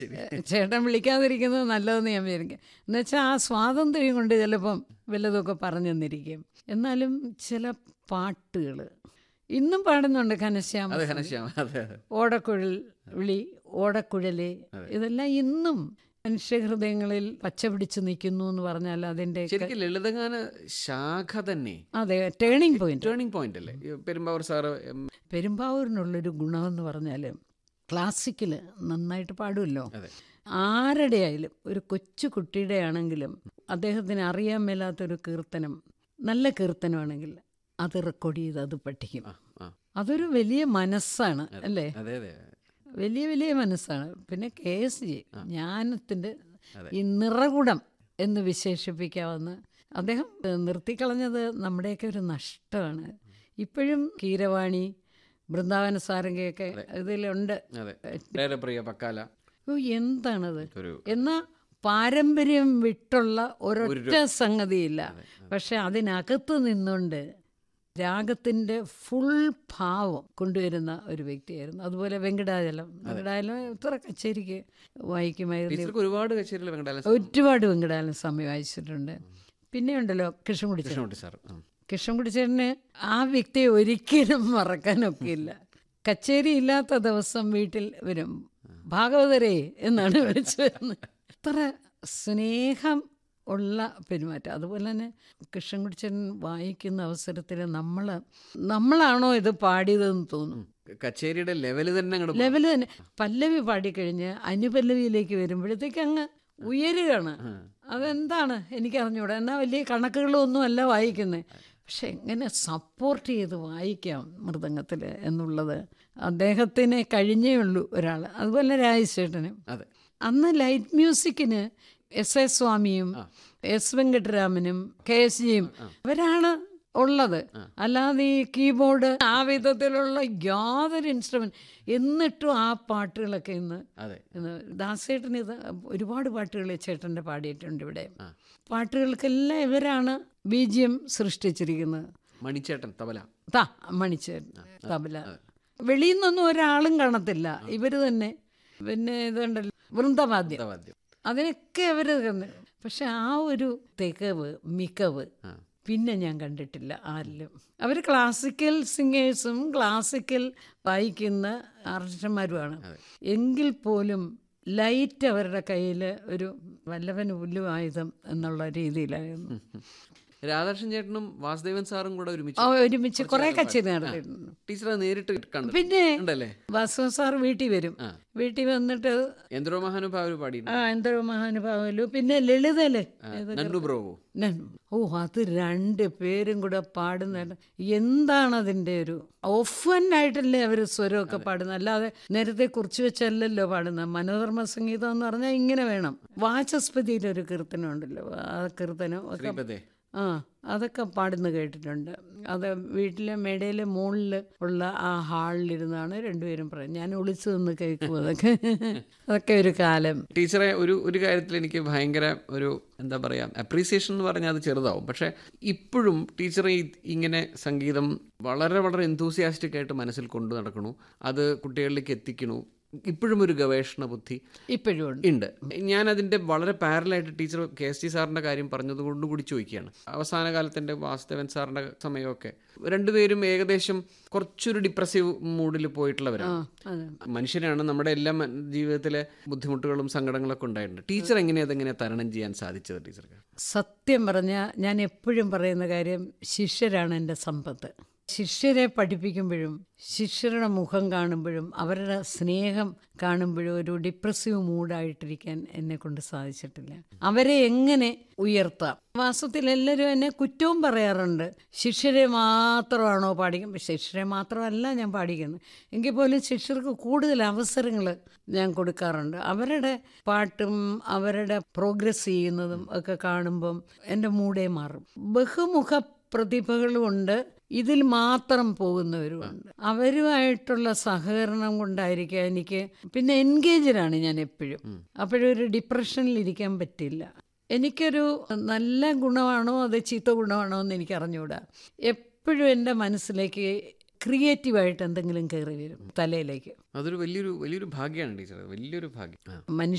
ചേട്ടൻ വിളിക്കാതിരിക്കുന്നത് നല്ലതെന്ന് ഞാൻ വിചാരിക്കും എന്നുവെച്ചാൽ ആ സ്വാതന്ത്ര്യം കൊണ്ട് ചിലപ്പം വല്ലതൊക്കെ പറഞ്ഞു തന്നിരിക്കും എന്നാലും ചില പാട്ടുകൾ ഇന്നും പാടുന്നുണ്ട് ഘനശ്യാമ അതെ ഘനശ്യാമ അതെ അതെ ഓടക്കുഴൽ വിളി ഓടക്കുഴല് ഇതെല്ലാം ഇന്നും മനുഷ്യഹൃദയങ്ങളിൽ പച്ച പിടിച്ച് നിൽക്കുന്നു എന്ന് പറഞ്ഞാൽ അതിൻ്റെ ശരിക്കും ലളിതഗാന ശാഖ തന്നെ അതെ ടേണിംഗ് പോയിന്റ് ടേണിംഗ് പോയിന്റ് അല്ലേ ഈ പെരുമ്പാവൂർ സാറ് എം, പെരുമ്പാവൂരിനുള്ളൊരു ഗുണമെന്ന് പറഞ്ഞാൽ ക്ലാസിക്കൽ നന്നായിട്ട് പാടുമല്ലോ അതെ ആരുടെ ആയാലും ഒരു കൊച്ചു കുട്ടിയുടെ ആണെങ്കിലും അദ്ദേഹത്തിന് അറിയാൻ മേലാത്തൊരു കീർത്തനം നല്ല കീർത്തനമാണെങ്കിൽ അത് റെക്കോർഡ് ചെയ്ത് അത് പഠിക്കും ആ ആ അതൊരു വലിയ മനസ്സാണ് അല്ലേ അതെ അതെ വലിയ വലിയ മനസ്സാണ് പിന്നെ കെ എസ് ജി ജ്ഞാനത്തിൻ്റെ അതെ. ഈ നിറകുടം എന്ന് വിശേഷിപ്പിക്കാവുന്ന അദ്ദേഹം ഏഹ്, നിർത്തിക്കളഞ്ഞത് നമ്മുടെയൊക്കെ ഒരു നഷ്ടമാണ് ഇപ്പോഴും കീരവാണി ബൃന്ദാവന സാരംഗയൊക്കെ ഇതിലുണ്ട് അതെ വളരെ പ്രിയ പക്കാല ഓ എന്താണത് ഒരു എന്നാ പാരമ്പര്യം വിട്ടുള്ള ഒരൊറ്റ സംഗതിയില്ല പക്ഷെ അതിനകത്ത് നിന്നുകൊണ്ട് രാഗത്തിൻ്റെ ഫുൾ ഭാവം കൊണ്ടുവരുന്ന ഒരു വ്യക്തിയായിരുന്നു അതുപോലെ വെങ്കടാചലം വെങ്കടാചലം എത്ര കച്ചേരിക്ക് വായിക്കുമായിരുന്നു ടീച്ചർക്ക് ഒരുപാട് കച്ചേരികൾ വെങ്കടാലൻ ഒരുപാട് വെങ്കടാചലം സമയം വായിച്ചിട്ടുണ്ട് പിന്നെ ഉണ്ടല്ലോ കൃഷ്ണൻകുടി ചേട്ടൻ കൃഷ്ണകുട്ടി സാർ ആ. കൃഷ്ണൻകുടി ചേട്ടന് ആ വ്യക്തിയെ ഒരിക്കലും മറക്കാനൊക്കില്ല കച്ചേരി ഇല്ലാത്ത ദിവസം വീട്ടിൽ വരും ഭാഗവതരേ എന്നാണ് വിളിച്ചു വരുന്നത് അത്ര സ്നേഹം ഉള്ള പെരുമാറ്റം അതുപോലെ തന്നെ കൃഷ്ണൻകുടിച്ചൻ വായിക്കുന്ന അവസരത്തിൽ നമ്മൾ നമ്മളാണോ ഇത് പാടിയതെന്ന് തോന്നും കച്ചേരിയുടെ ലെവല് തന്നെ അങ്ങോട്ട് ലെവല് തന്നെ പല്ലവി പാടിക്കഴിഞ്ഞ് അനുപല്ലവിയിലേക്ക് വരുമ്പോഴത്തേക്ക് അങ്ങ് ഉയരുകയാണ് അതെന്താണ് എനിക്കറിഞ്ഞൂടാ എന്നാൽ വലിയ കണക്കുകളൊന്നും അല്ല വായിക്കുന്നത് പക്ഷെ എങ്ങനെ സപ്പോർട്ട് ചെയ്ത് വായിക്കാം മൃദംഗത്തിൽ എന്നുള്ളത് അദ്ദേഹത്തിന് കഴിഞ്ഞേ ഉള്ളൂ ഒരാൾ അതുപോലെ രാജേഷേട്ടനും അതെ അന്ന് ലൈറ്റ് മ്യൂസിക്കിന് എസ് എ സ്വാമിയും എസ് വെങ്കട്ടരാമനും കെ എസ് ജിയും അവരാണ് ഉള്ളത് അല്ലാതെ ഈ കീബോർഡ് ആ വിധത്തിലുള്ള യാതൊരു ഇൻസ്ട്രുമെന്റ് എന്നിട്ടും ആ പാട്ടുകളൊക്കെ ഇന്ന് അതെ ഇന്ന് ദാസേട്ടൻ ഇത് ഒരുപാട് പാട്ടുകൾ ചേട്ടൻ്റെ പാടിയിട്ടുണ്ട് ഇവിടെ പാട്ടുകൾക്കെല്ലാം ഇവരാണ് ബീജിയം സൃഷ്ടിച്ചിരിക്കുന്നത് മണിച്ചേട്ടൻ തബല താ മണിച്ചേട്ടൻ തബല വെളിയിൽ നിന്നൊന്നും ഒരാളും കാണത്തില്ല ഇവർ തന്നെ പിന്നെ ഇതുണ്ടല്ലോ വൃന്ദവാദ്യം വാദ്യം അതിനൊക്കെ അവർ പക്ഷെ ആ ഒരു തികവ് മികവ് ആ പിന്നെ ഞാൻ കണ്ടിട്ടില്ല ആരിലും അവർ ക്ലാസിക്കൽ സിംഗേഴ്സും ക്ലാസിക്കൽ വായിക്കുന്ന ആർട്ടിസ്റ്റന്മാരുമാണ് എങ്കിൽ പോലും ലൈറ്റ് അവരുടെ കയ്യിൽ ഒരു വല്ലവന് പുല്ലും ആയുധം എന്നുള്ള രീതിയിലായിരുന്നു രാധാകൃഷ്ണൻ ചേട്ടനും വാസുദേവൻ സാറും കൂടെ ഒരുമിച്ച് ആ, ഒരുമിച്ച് കുറെ കച്ചേരി നടത്തിയിട്ടുണ്ട് ടീച്ചർ അത് നേരിട്ട് കണ്ടു പിന്നെ ഉണ്ടല്ലേ വാസു സാർ വീട്ടിൽ വരും ആ. വീട്ടിൽ വന്നിട്ട് എന്തോ മഹാനുഭാവർ പാടിയിട്ടുണ്ട് ആ എന്തോ മഹാനുഭാവലു പിന്നെ ലളിതല് ഏത് നന്നു ബ്രോവോ ഞാൻ ഓ അത് രണ്ട് പേരും കൂടെ പാടുന്ന എന്താണ് അതിൻ്റെ ഒരു ഓഫനായിട്ടല്ലേ അവർ സ്വരമൊക്കെ പാടുന്നത് അല്ലാതെ നേരത്തെ കുറിച്ച് വെച്ചല്ലല്ലോ പാടുന്നത് മനോധർമ്മ സംഗീതം എന്ന് പറഞ്ഞാൽ ഇങ്ങനെ വേണം വാചസ്പതിയിലൊരു കീർത്തനം ഉണ്ടല്ലോ ആ കീർത്തനം ഒക്കെ ശ്രീപദേ ആ അതൊക്കെ പാടുന്ന കേട്ടിട്ടുണ്ട് അത് വീട്ടിലെ മേടയിലെ മുകളിൽ ഉള്ള ആ ഹാളിലിരുന്നാണ് രണ്ടുപേരും പറയുന്നത് ഞാൻ ഒളിച്ചു നിന്ന് കേൾക്കും അതൊക്കെ അതൊക്കെ ഒരു കാലം ടീച്ചറെ ഒരു ഒരു കാര്യത്തിൽ എനിക്ക് ഭയങ്കര ഒരു എന്താ പറയുക അപ്രീസിയേഷൻ എന്ന് പറഞ്ഞാൽ അത് ചെറുതാവും പക്ഷേ ഇപ്പോഴും ടീച്ചർ ഇങ്ങനെ സംഗീതം വളരെ വളരെ enthusiastic ആയിട്ട് മനസ്സിൽ കൊണ്ടു നടക്കണു അത് കുട്ടികളിലേക്ക് എത്തിക്കണു ഇപ്പോഴും ഒരു ഗവേഷണ ബുദ്ധി ഇപ്പോഴും ഉണ്ട് ഉണ്ട് ഞാൻ അതിൻ്റെ വളരെ പാരലായിട്ട് ടീച്ചർ കെ എസ് ടി സാറിൻ്റെ കാര്യം പറഞ്ഞതുകൊണ്ട് കൂടി ചോദിക്കുകയാണ് അവസാന കാലത്തിൻ്റെ വാസുദേവൻ സാറിൻ്റെ സമയമൊക്കെ രണ്ടുപേരും ഏകദേശം കുറച്ചൊരു ഡിപ്രസീവ് മൂഡിൽ പോയിട്ടുള്ളവരാണ് അതെ മനുഷ്യരാണ് നമ്മുടെ എല്ലാ മ- ജീവിതത്തിലെ ബുദ്ധിമുട്ടുകളും സങ്കടങ്ങളൊക്കെ ഉണ്ടായിട്ടുണ്ട് ടീച്ചർ എങ്ങനെയാ അതെങ്ങനെ തരണം ചെയ്യാൻ സാധിച്ചത് ടീച്ചർക്ക് സത്യം പറഞ്ഞാൽ ഞാൻ എപ്പോഴും പറയുന്ന കാര്യം ശിഷ്യരാണ് എൻ്റെ സമ്പത്ത് ശിഷ്യരെ പഠിപ്പിക്കുമ്പോഴും ശിഷ്യരുടെ മുഖം കാണുമ്പോഴും അവരുടെ സ്നേഹം കാണുമ്പോഴും ഒരു ഡിപ്രസീവ് മൂഡായിട്ടിരിക്കാൻ എന്നെ കൊണ്ട് സാധിച്ചിട്ടില്ല അവരെ എങ്ങനെ ഉയർത്താം വാസ്തവത്തിൽ എല്ലാവരും എന്നെ കുറ്റവും പറയാറുണ്ട് ശിഷ്യരെ മാത്രമാണോ പാടിക്കുന്നത് ശിഷ്യരെ മാത്രമല്ല ഞാൻ പാടിക്കുന്നത് എങ്കിൽ പോലും ശിഷ്യർക്ക് കൂടുതൽ അവസരങ്ങൾ ഞാൻ കൊടുക്കാറുണ്ട് അവരുടെ പാട്ടും അവരുടെ പ്രോഗ്രസ് ചെയ്യുന്നതും ഒക്കെ കാണുമ്പം എൻ്റെ മൂടേ മാറും ബഹുമുഖ പ്രതിഭകളുമുണ്ട് ഇതിൽ മാത്രം പോകുന്നവരുമുണ്ട് അവരുമായിട്ടുള്ള സഹകരണം കൊണ്ടായിരിക്കാം എനിക്ക് പിന്നെ എൻഗേജഡാണ് ഞാൻ എപ്പോഴും അപ്പോഴൊരു ഡിപ്രഷനിൽ ഇരിക്കാൻ പറ്റില്ല എനിക്കൊരു നല്ല ഗുണമാണോ അത് ചീത്ത ഗുണമാണോ എന്ന് എനിക്ക് അറിഞ്ഞുകൂടാ എപ്പോഴും എൻ്റെ മനസ്സിലേക്ക് ക്രിയേറ്റീവായിട്ട് എന്തെങ്കിലും കയറി വരും തലയിലേക്ക് അതൊരു വലിയൊരു വലിയൊരു ഭാഗ്യമാണ് ടീച്ചർ വലിയൊരു ഭാഗ്യം ആ മനുഷ്യ